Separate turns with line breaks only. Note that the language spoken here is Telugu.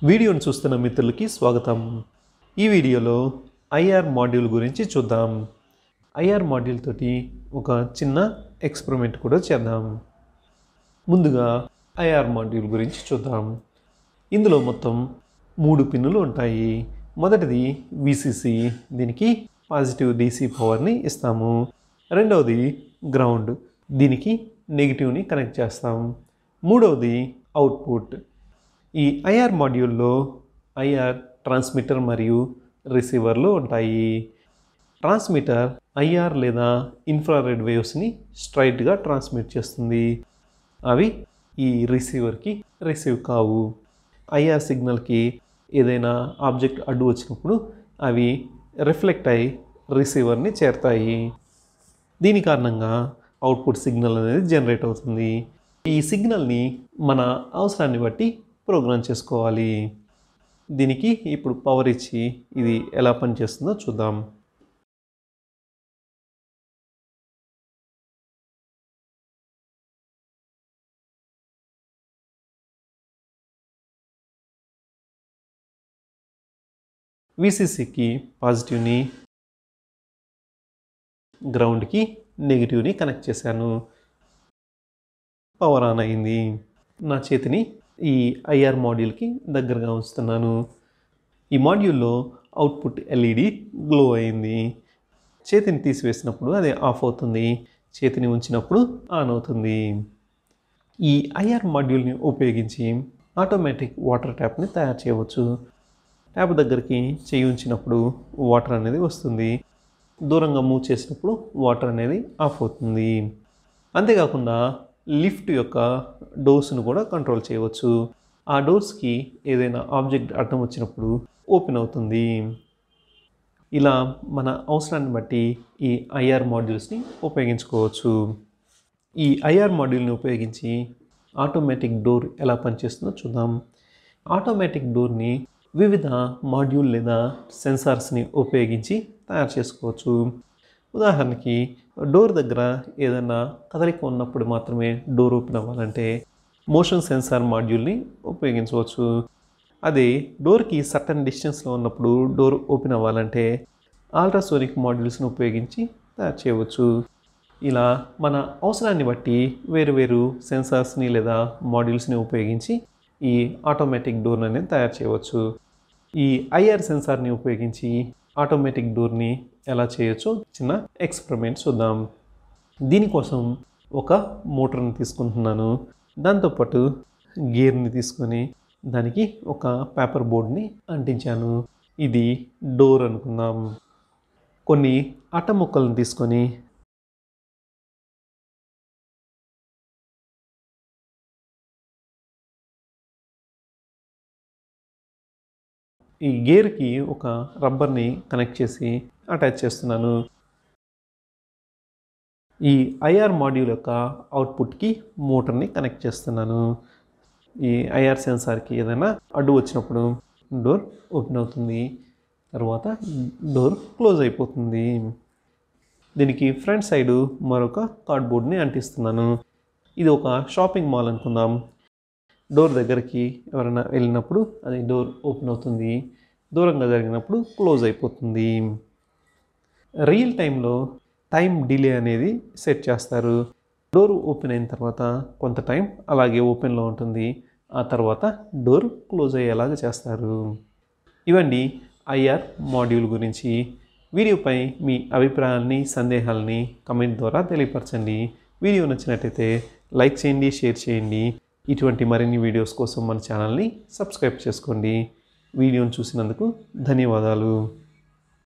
వీడియోను చూస్తున్న మిత్రులకి స్వాగతం ఈ వీడియోలో ఐఆర్ మాడ్యూల్ గురించి చూద్దాం ఐఆర్ మాడ్యూల్ తోటి ఒక చిన్న ఎక్స్పెరిమెంట్ కూడా చేద్దాం ముందుగా ఐఆర్ మాడ్యూల్ గురించి చూద్దాం ఇందులో మొత్తం మూడు పిన్నులు ఉంటాయి మొదటిది విసిసి దీనికి పాజిటివ్ డీసీ పవర్ని ఇస్తాము రెండవది గ్రౌండ్ దీనికి నెగిటివ్ని కనెక్ట్ చేస్తాం మూడవది అవుట్పుట్ ఈ ఐఆర్ మాడ్యూల్లో ఐఆర్ ట్రాన్స్మిటర్ మరియు రిసీవర్లు ఉంటాయి ట్రాన్స్మిటర్ ఐఆర్ లేదా ఇన్ఫ్రారెడ్ వేవ్స్ని స్ట్రైట్గా ట్రాన్స్మిట్ చేస్తుంది అవి ఈ రిసీవర్కి రిసీవ్ కావు ఐఆర్ సిగ్నల్కి ఏదైనా ఆబ్జెక్ట్ అడ్డు వచ్చినప్పుడు అవి రిఫ్లెక్ట్ అయి రిసీవర్ని చేరుతాయి దీని కారణంగా అవుట్పుట్ సిగ్నల్ అనేది జనరేట్ అవుతుంది ఈ సిగ్నల్ని మన అవసరాన్ని బట్టి ప్రోగ్రామ్ చేసుకోవాలి దీనికి ఇప్పుడు పవర్ ఇచ్చి ఇది ఎలా పనిచేస్తుందో చూద్దాం విసిసికి పాజిటివ్ని గ్రౌండ్కి నెగిటివ్ని కనెక్ట్ చేశాను పవర్ ఆన్ అయింది నా చేతిని ఈ ఐఆర్ మాడ్యూల్కి దగ్గరగా ఉంచుతున్నాను ఈ మాడ్యూల్లో అవుట్పుట్ ఎల్ఈడి గ్లో అయింది చేతిని తీసివేసినప్పుడు అది ఆఫ్ అవుతుంది చేతిని ఉంచినప్పుడు ఆన్ అవుతుంది ఈ ఐఆర్ మాడ్యూల్ని ఉపయోగించి ఆటోమేటిక్ వాటర్ ట్యాప్ని తయారు చేయవచ్చు ట్యాప్ దగ్గరికి చేయి ఉంచినప్పుడు వాటర్ అనేది వస్తుంది దూరంగా మూవ్ చేసినప్పుడు వాటర్ అనేది ఆఫ్ అవుతుంది అంతేకాకుండా లిఫ్ట్ యొక్క డోర్స్ను కూడా కంట్రోల్ చేయవచ్చు ఆ డోర్స్కి ఏదైనా ఆబ్జెక్ట్ అడ్డం వచ్చినప్పుడు ఓపెన్ అవుతుంది ఇలా మన అవసరాన్ని బట్టి ఈ ఐఆర్ మాడ్యూల్స్ని ఉపయోగించుకోవచ్చు ఈ ఐఆర్ మాడ్యూల్ని ఉపయోగించి ఆటోమేటిక్ డోర్ ఎలా పనిచేస్తుందో చూద్దాం ఆటోమేటిక్ డోర్ని వివిధ మాడ్యూల్ లేదా సెన్సార్స్ని ఉపయోగించి తయారు చేసుకోవచ్చు ఉదాహరణకి డోర్ దగ్గర ఏదైనా కదలిక ఉన్నప్పుడు మాత్రమే డోర్ ఓపెన్ అవ్వాలంటే మోషన్ సెన్సార్ మాడ్యూల్ని ఉపయోగించవచ్చు అదే డోర్కి సర్టన్ డిస్టెన్స్లో ఉన్నప్పుడు డోర్ ఓపెన్ అవ్వాలంటే ఆల్ట్రాసోనిక్ మాడ్యూల్స్ని ఉపయోగించి తయారు చేయవచ్చు ఇలా మన అవసరాన్ని బట్టి వేరు వేరు సెన్సార్స్ని లేదా మాడ్యూల్స్ని ఉపయోగించి ఈ ఆటోమేటిక్ డోర్ అనేది తయారు చేయవచ్చు ఈ ఐఆర్ సెన్సార్ని ఉపయోగించి ఆటోమేటిక్ డోర్ని ఎలా చేయొచ్చో చిన్న ఎక్స్పెరిమెంట్ చూద్దాం దీనికోసం ఒక మోటార్ని తీసుకుంటున్నాను దాంతోపాటు గేర్ని తీసుకొని దానికి ఒక పేపర్ బోర్డ్ని అంటించాను ఇది డోర్ అనుకుందాం కొన్ని అట్ట ముక్కలను తీసుకొని ఈ గేర్కి ఒక రబ్బర్ని కనెక్ట్ చేసి అటాచ్ చేస్తున్నాను ఈ ఐఆర్ మాడ్యూల్ యొక్క అవుట్పుట్కి మోటార్ని కనెక్ట్ చేస్తున్నాను ఈ ఐఆర్ సెన్సార్కి ఏదైనా అడ్డు వచ్చినప్పుడు డోర్ ఓపెన్ అవుతుంది తర్వాత డోర్ క్లోజ్ అయిపోతుంది దీనికి ఫ్రంట్ సైడు మరొక కార్డ్బోర్డ్ని అంటిస్తున్నాను ఇది ఒక షాపింగ్ మాల్ అనుకుందాం డోర్ దగ్గరికి ఎవరైనా వెళ్ళినప్పుడు అది డోర్ ఓపెన్ అవుతుంది దూరంగా జరిగినప్పుడు క్లోజ్ అయిపోతుంది రియల్ టైంలో టైం డిలే అనేది సెట్ చేస్తారు డోర్ ఓపెన్ అయిన తర్వాత కొంత టైం అలాగే ఓపెన్లో ఉంటుంది ఆ తర్వాత డోర్ క్లోజ్ అయ్యేలాగా చేస్తారు ఇవండి ఐఆర్ మాడ్యూల్ గురించి వీడియోపై మీ అభిప్రాయాల్ని సందేహాలని కమెంట్ ద్వారా తెలియపరచండి వీడియో నచ్చినట్టయితే లైక్ చేయండి షేర్ చేయండి ఇటువంటి మరిన్ని వీడియోస్ కోసం మన ఛానల్ని సబ్స్క్రైబ్ చేసుకోండి వీడియోను చూసినందుకు ధన్యవాదాలు